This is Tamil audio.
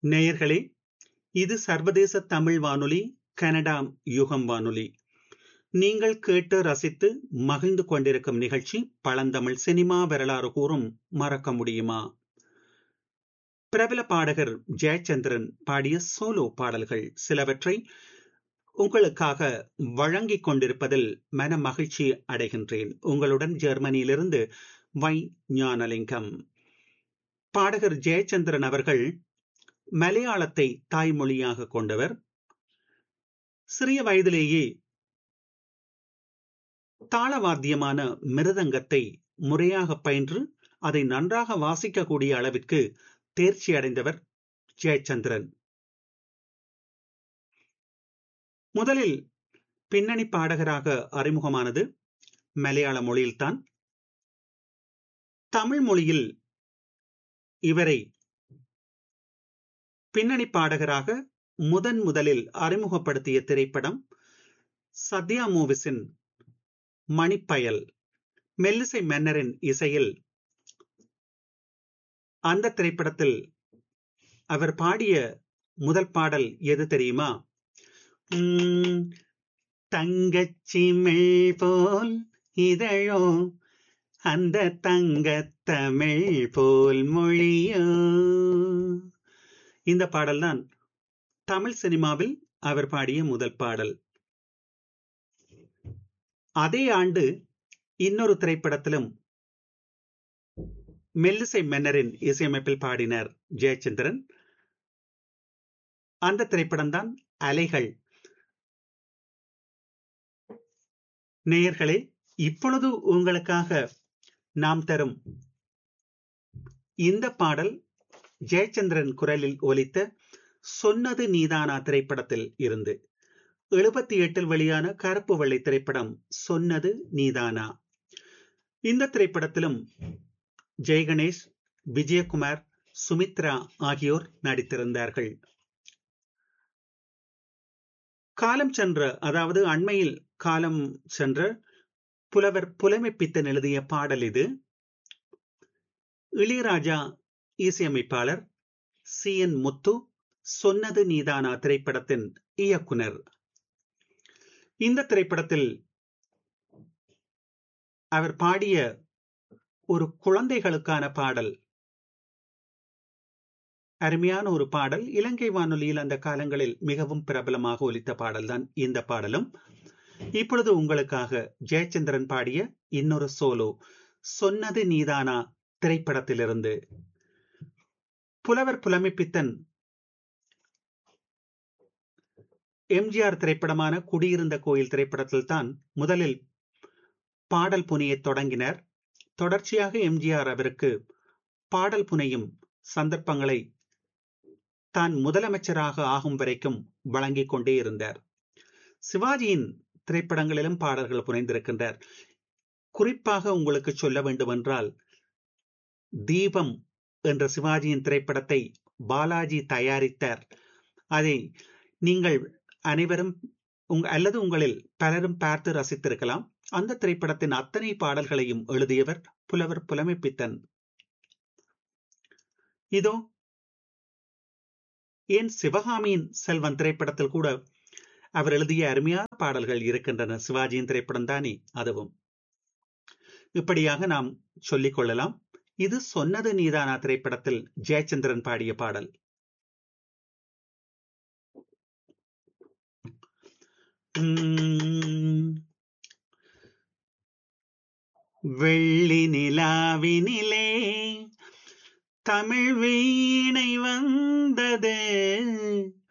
நேயர்களே இது சர்வதேச தமிழ் வானொலி கனடா யுகம் வானொலி நீங்கள் கேட்டு ரசித்து மகிழ்ந்து கொண்டிருக்கும் நிகழ்ச்சி பழந்தமிழ் சினிமா வரலாறு கூறும் மறக்க முடியுமா பிரபல பாடகர் ஜெயச்சந்திரன் பாடிய சோலோ பாடல்கள் சிலவற்றை உங்களுக்காக வழங்கிக் கொண்டிருப்பதில் மன மகிழ்ச்சி அடைகின்றேன் உங்களுடன் ஜெர்மனியிலிருந்து வை ஞானலிங்கம் பாடகர் ஜெயச்சந்திரன் அவர்கள் மலையாளத்தை தாய்மொழியாக கொண்டவர் சிறிய வயதிலேயே தாளவாத்தியமான மிருதங்கத்தை முறையாக பயின்று அதை நன்றாக வாசிக்கக்கூடிய அளவிற்கு தேர்ச்சி அடைந்தவர் ஜெயச்சந்திரன் முதலில் பின்னணி பாடகராக அறிமுகமானது மலையாள மொழியில்தான் தமிழ் மொழியில் இவரை பின்னணி பாடகராக முதன் முதலில் அறிமுகப்படுத்திய திரைப்படம் சத்யா மூவிஸின் மணிப்பயல் மெல்லிசை மன்னரின் இசையில் அந்த திரைப்படத்தில் அவர் பாடிய முதல் பாடல் எது தெரியுமா தங்கச்சிமிழ் போல் இதழோ அந்த தங்கத்தமிழ் போல் மொழியோ இந்த பாடல்தான் தமிழ் சினிமாவில் அவர் பாடிய முதல் பாடல் அதே ஆண்டு இன்னொரு திரைப்படத்திலும் மெல்லிசை மன்னரின் இசையமைப்பில் பாடினார் ஜெயச்சந்திரன் அந்த திரைப்படம் தான் அலைகள் நேயர்களே இப்பொழுது உங்களுக்காக நாம் தரும் இந்த பாடல் ஜெயச்சந்திரன் குரலில் ஒலித்த சொன்னது நீதானா திரைப்படத்தில் இருந்து எழுபத்தி எட்டில் வெளியான கருப்பு வெள்ளை திரைப்படம் சொன்னது நீதானா இந்த திரைப்படத்திலும் ஜெயகணேஷ் விஜயகுமார் சுமித்ரா ஆகியோர் நடித்திருந்தார்கள் காலம் சென்ற அதாவது அண்மையில் காலம் சென்ற புலவர் புலமைப்பித்தன் எழுதிய பாடல் இது இளையராஜா இசையமைப்பாளர் சி என் முத்து சொன்னது நீதானா திரைப்படத்தின் இயக்குனர் இந்த திரைப்படத்தில் அவர் பாடிய ஒரு குழந்தைகளுக்கான பாடல் அருமையான ஒரு பாடல் இலங்கை வானொலியில் அந்த காலங்களில் மிகவும் பிரபலமாக ஒலித்த பாடல்தான் இந்த பாடலும் இப்பொழுது உங்களுக்காக ஜெயச்சந்திரன் பாடிய இன்னொரு சோலோ சொன்னது நீதானா திரைப்படத்திலிருந்து புலவர் புலமைப்பித்தன் எம்ஜிஆர் திரைப்படமான குடியிருந்த கோயில் திரைப்படத்தில் தான் முதலில் பாடல் புனையை தொடங்கினர் தொடர்ச்சியாக எம்ஜிஆர் அவருக்கு பாடல் புனையும் சந்தர்ப்பங்களை தான் முதலமைச்சராக ஆகும் வரைக்கும் வழங்கிக் கொண்டே இருந்தார் சிவாஜியின் திரைப்படங்களிலும் பாடல்கள் புனைந்திருக்கின்றார் குறிப்பாக உங்களுக்கு சொல்ல வேண்டுமென்றால் தீபம் என்ற சிவாஜியின் திரைப்படத்தை பாலாஜி தயாரித்தார் அதை நீங்கள் அனைவரும் அல்லது உங்களில் பலரும் பார்த்து ரசித்திருக்கலாம் அந்த திரைப்படத்தின் அத்தனை பாடல்களையும் எழுதியவர் புலவர் புலமைப்பித்தன் இதோ ஏன் சிவகாமியின் செல்வன் திரைப்படத்தில் கூட அவர் எழுதிய அருமையான பாடல்கள் இருக்கின்றன சிவாஜியின் திரைப்படம் தானே அதுவும் இப்படியாக நாம் சொல்லிக் கொள்ளலாம் இது சொன்னது நீதானா திரைப்படத்தில் ஜெயச்சந்திரன் பாடிய பாடல் வெள்ளி நிலாவினிலே தமிழ் வீணை வந்தது